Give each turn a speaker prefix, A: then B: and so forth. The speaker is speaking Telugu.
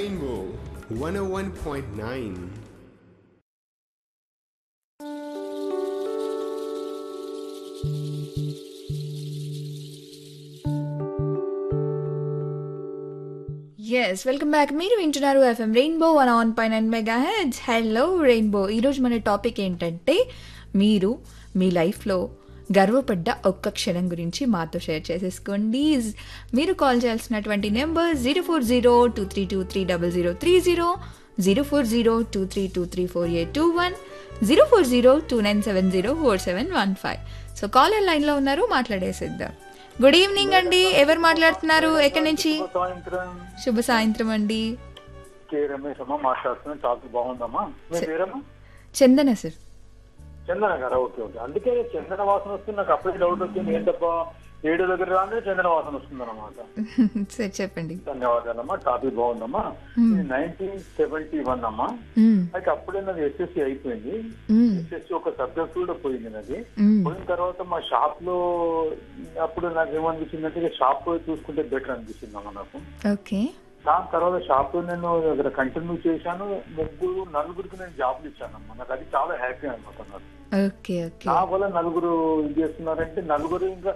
A: Rainbow 101.9.
B: ఎస్ వెల్కమ్ బ్యాక్ మీరు వింటున్నారు FM Rainbow one on five nine megahertz hello Rainbow ఈరోజు మన టాపిక్ ఏంటంటే మీరు మీ లైఫ్లో గర్వపడ్డ ఒక్క క్షణం గురించి మాతో షేర్ చేసేసుకోండి మీరు కాల్ చేయాల్సినటువంటి number zero four zero two three two three double zero three zero zero four zero two three two three four eight two one zero four zero two nine seven zero four seven one five so caller లైన్లో ఉన్నారు మాట్లాడేసిద్దాం గుడ్ ఈవినింగ్ అండి ఎవరు మాట్లాడుతున్నారు ఎక్కడి నుంచి
C: సాయంత్రం
B: శుభ సాయంత్రం అండి
C: కే రమేష్ అమ్మ మాట్లాడుతున్నాను చాలా బాగుందమ్మా మీ పేరమ్మా
B: చందన సార్
C: చందన గారా ఓకే ఓకే అందుకే చందన వాసన వస్తుంది నాకు అప్పుడే డౌట్ వచ్చింది ఏంటబ్బా ఏడు దగ్గర రాగానే చందన వాసన వస్తుంది అనమాట
B: సార్ చెప్పండి
C: ధన్యవాదాలమ్మా టాపిక్ బాగుందమ్మా నైన్టీన్ సెవెంటీ వన్ అమ్మా
B: మ్మ్.
C: అయితే అప్పుడే నాది ఎస్ఎస్సి అయిపోయింది
B: మ్మ్.
C: ఎస్ఎస్సి ఒక సబ్జెక్ట్ కూడా పోయింది నాది
B: మ్మ్.
C: పోయిన తర్వాత మా షాప్ లో అప్పుడు నాకు ఏమనిపించింది అంటే షాప్ చూసుకుంటే బెటర్ అనిపించింది అమ్మా నాకు
B: ఓకే
C: దాని తర్వాత షాప్ లో నేను దగ్గర కంటిన్యూ చేశాను ముగ్గురు నలుగురికి నేను జాబ్లు ఇచ్చానమ్మా నాకు అది చాలా హ్యాపీ అనమాట నాకు
B: ఓకే ఓకే
C: నా వల్ల నలుగురు ఇది చేస్తున్నారంటే నలుగురు ఇంకా